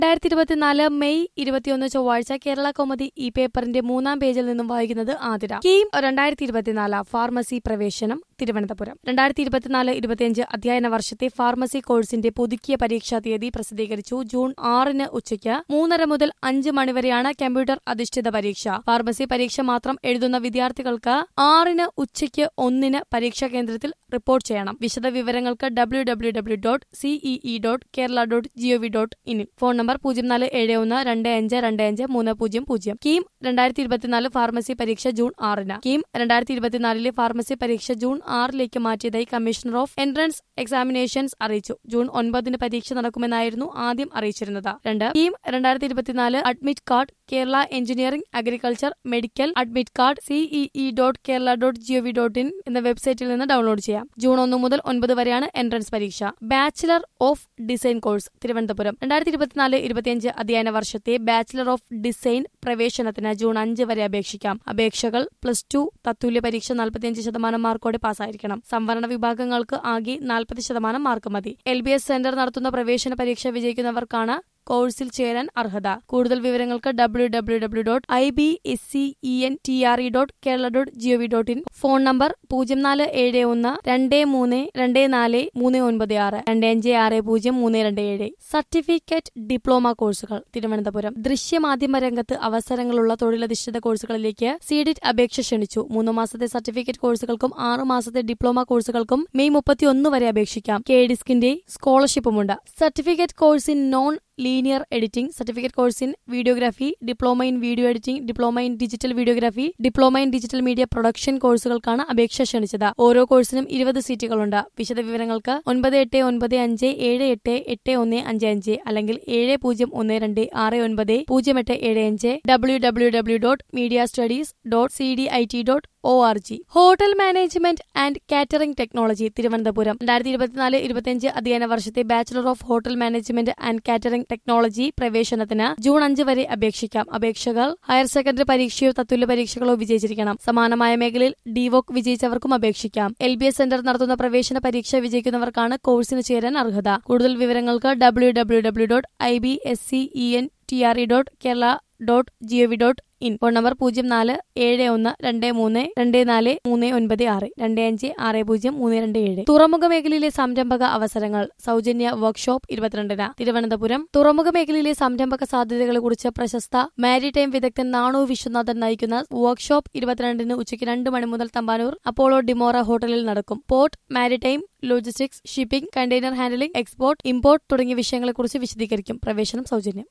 രണ്ടായിരത്തി ഇരുപത്തിനാല് മെയ് ഇരുപത്തിയൊന്ന് ചൊവ്വാഴ്ച കേരള കൗമുദി ഈ പേപ്പറിന്റെ മൂന്നാം പേജിൽ നിന്നും വായിക്കുന്നത് ആതിര കീം രണ്ടായിരത്തി ഇരുപത്തിനാല് ഫാർമസി പ്രവേശനം തിരുവനന്തപുരം രണ്ടായിരത്തി ഇരുപത്തിനാല് ഇരുപത്തിയഞ്ച് അധ്യയന വർഷത്തെ ഫാർമസി കോഴ്സിന്റെ പുതുക്കിയ പരീക്ഷാ തീയതി പ്രസിദ്ധീകരിച്ചു ജൂൺ ആറിന് ഉച്ചയ്ക്ക് മൂന്നര മുതൽ അഞ്ച് മണിവരെയാണ് കമ്പ്യൂട്ടർ അധിഷ്ഠിത പരീക്ഷ ഫാർമസി പരീക്ഷ മാത്രം എഴുതുന്ന വിദ്യാർത്ഥികൾക്ക് ആറിന് ഉച്ചയ്ക്ക് ഒന്നിന് പരീക്ഷാ കേന്ദ്രത്തിൽ റിപ്പോർട്ട് ചെയ്യണം വിശദ വിവരങ്ങൾക്ക് W W W dot CEE dot Kerala dot GOV dot ഇനിൽ ഫോൺ നമ്പർ പൂജ്യം നാല് ഏഴ് ഒന്ന് രണ്ട് അഞ്ച് രണ്ട് അഞ്ച് മൂന്ന് പൂജ്യം പൂജ്യം കീം രണ്ടായിരത്തി ഇരുപത്തിനാല് ഫാർമസി പരീക്ഷ ജൂൺ ആറിന് കീം രണ്ടായിരത്തി ഇരുപത്തിനാലിലെ ഫാർമസി പരീക്ഷ ജൂൺ ആറിലേക്ക് മാറ്റിയതായി കമ്മീഷണർ ഓഫ് എൻട്രൻസ് എക്സാമിനേഷൻസ് അറിയിച്ചു ജൂൺ ഒൻപതിന് പരീക്ഷ നടക്കുമെന്നായിരുന്നു ആദ്യം അറിയിച്ചിരുന്നത് രണ്ട് കീം രണ്ടായിരത്തി ഇരുപത്തിനാല് admit card Kerala engineering agriculture medical admit card CEE dot Kerala dot GOV dot in എന്ന വെബ്സൈറ്റിൽ നിന്ന് ഡൗൺലോഡ് ചെയ്യാം ജൂൺ ഒന്ന് മുതൽ ഒൻപത് വരെയാണ് എൻട്രൻസ് പരീക്ഷ bachelor of design course Thiruvananthapuram രണ്ടായിരത്തി ഇരുപത്തിനാല് ഇരുപത്തിയഞ്ച് അധ്യയന വർഷത്തെ ബാച്ചിലർ ഓഫ് ഡിസൈൻ പ്രവേശനത്തിന് ജൂൺ അഞ്ച് വരെ അപേക്ഷിക്കാം അപേക്ഷകൾ പ്ലസ് ടു തത്തുല്യ പരീക്ഷ നാൽപ്പത്തിയഞ്ച് ശതമാനം മാർക്കോടെ പാസ്സായിരിക്കണം സംവരണ വിഭാഗങ്ങൾക്ക് ആകെ നാൽപ്പത് ശതമാനം മാർക്ക് മതി എൽ ബി എസ് സെന്റർ നടത്തുന്ന പ്രവേശന പരീക്ഷ വിജയിക്കുന്നവർക്കാണ് കോഴ്സിൽ ചേരാൻ അർഹത കൂടുതൽ വിവരങ്ങൾക്ക് W W W dot I B S C E N T R E dot Kerala dot GOV dot in phone number പൂജ്യം നാല് ഏഴ് ഒന്ന് രണ്ട് മൂന്ന് രണ്ട് നാല് മൂന്ന് ഒൻപത് ആറ് രണ്ട് അഞ്ച് ആറ് പൂജ്യം മൂന്ന് രണ്ട് ഏഴ് സർട്ടിഫിക്കറ്റ് ഡിപ്ലോമ കോഴ്സുകൾ തിരുവനന്തപുരം ദൃശ്യമാധ്യമ രംഗത്ത് അവസരങ്ങളുള്ള തൊഴിലധിഷ്ഠിത കോഴ്സുകളിലേക്ക് സീഡിറ്റ് അപേക്ഷ ക്ഷണിച്ചു മൂന്ന് മാസത്തെ സർട്ടിഫിക്കറ്റ് കോഴ്സുകൾക്കും ആറ് മാസത്തെ ഡിപ്ലോമ കോഴ്സുകൾക്കും മെയ് മുപ്പത്തിയൊന്ന് വരെ അപേക്ഷിക്കാം കെ ഡിസ്കിന്റെ സ്കോളർഷിപ്പുമുണ്ട് certificate course in non linear editing certificate course in videography diploma in video editing diploma in digital videography diploma in digital media production കോഴ്സുകൾക്കാണ് അപേക്ഷ ക്ഷണിച്ചത് ഓരോ കോഴ്സിനും ഇരുപത് സീറ്റുകളുണ്ട് വിശദ വിവരങ്ങൾക്ക് ഒൻപത് എട്ട് ഒൻപത് അഞ്ച് ഏഴ് എട്ട് എട്ട് ഒന്ന് അഞ്ച് അഞ്ച് അല്ലെങ്കിൽ ഏഴ് പൂജ്യം ഒന്ന് രണ്ട് ആറ് ഒൻപത് പൂജ്യം എട്ട് ഏഴ് അഞ്ച് W W W dot media studies dot C D I T dot O R G hotel management and catering technology Thiruvananthapuram രണ്ടായിരത്തി ഇരുപത്തിനാല് ഇരുപത്തിയഞ്ച് അധ്യയന വർഷത്തെ bachelor of hotel management and catering technology പ്രവേശനത്തിന് ജൂൺ അഞ്ച് വരെ അപേക്ഷിക്കാം അപേക്ഷകൾ ഹയർ സെക്കൻഡറി പരീക്ഷയോ തത്തുല്യ പരീക്ഷകളോ വിജയിച്ചിരിക്കണം സമാനമായ മേഖലയിൽ ഡിവോക് വിജയിച്ചവർക്കും അപേക്ഷിക്കാം എൽ ബി എസ് സെന്റർ നടത്തുന്ന പ്രവേശന പരീക്ഷ വിജയിക്കുന്നവർക്കാണ് കോഴ്സിന് ചേരാൻ അർഹത കൂടുതൽ വിവരങ്ങൾക്ക് W W W dot I B S C E N T R E dot Kerala dot GOV dot in phone number പൂജ്യം നാല് ഏഴ് ഒന്ന് രണ്ട് മൂന്ന് രണ്ട് നാല് മൂന്ന് ഒൻപത് ആറ് രണ്ട് അഞ്ച് ആറ് പൂജ്യം മൂന്ന് രണ്ട് ഏഴ് തുറമുഖ മേഖലയിലെ സംരംഭക അവസരങ്ങൾ സൗജന്യ വർക്ക്ഷോപ്പ് ഇരുപത്തിരണ്ടിന് തിരുവനന്തപുരം തുറമുഖ മേഖലയിലെ സംരംഭക സാധ്യതകളെ കുറിച്ച് പ്രശസ്ത മാരിടൈം വിദഗ്ധൻ നാണു വിശ്വനാഥൻ നയിക്കുന്ന വർക്ക്ഷോപ്പ് ഇരുപത്തിരണ്ടിന് ഉച്ചയ്ക്ക് രണ്ട് മണി മുതൽ തമ്പാനൂർ അപ്പോളോ ഡിമോറ ഹോട്ടലിൽ നടക്കും port maritime logistics shipping container handling export import തുടങ്ങിയ വിഷയങ്ങളെക്കുറിച്ച് വിശദീകരിക്കും പ്രവേശനം സൗജന്യം